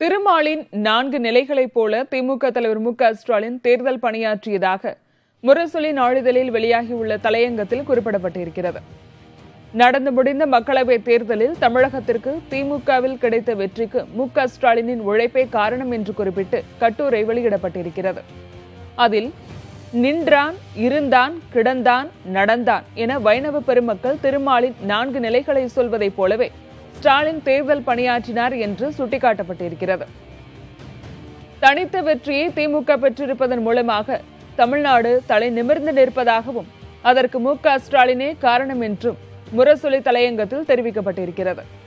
திருமாலின் நான்கு நிலைகளைப் போல திமுக தலைவர் மு க ஸ்டாலின் தேர்தல் பணியாற்றியதாக முரசொலி நாளிதழில் வெளியாகியுள்ள தலையங்கத்தில் குறிப்பிடப்பட்டிருக்கிறது நடந்து முடிந்த மக்களவைத் தேர்தலில் தமிழகத்திற்கு திமுகவில் கிடைத்த வெற்றிக்கு மு க ஸ்டாலினின் உழைப்பே காரணம் என்று குறிப்பிட்டு கட்டுரை வெளியிடப்பட்டிருக்கிறது அதில் நின்றான் இருந்தான் கிடந்தான் நடந்தான் என வைணவ பெருமக்கள் திருமாலின் நான்கு நிலைகளை சொல்வதைப் போலவே ஸ்டாலின் தேர்தல் பணியாற்றினார் என்று சுட்டிக்காட்டப்பட்டிருக்கிறது தனித்த வெற்றியை திமுக பெற்றிருப்பதன் மூலமாக தமிழ்நாடு தலை நிமிர்ந்து நிற்பதாகவும் அதற்கு மு க ஸ்டாலினே காரணம் என்றும் முரசொலி தலையங்கத்தில் தெரிவிக்கப்பட்டிருக்கிறது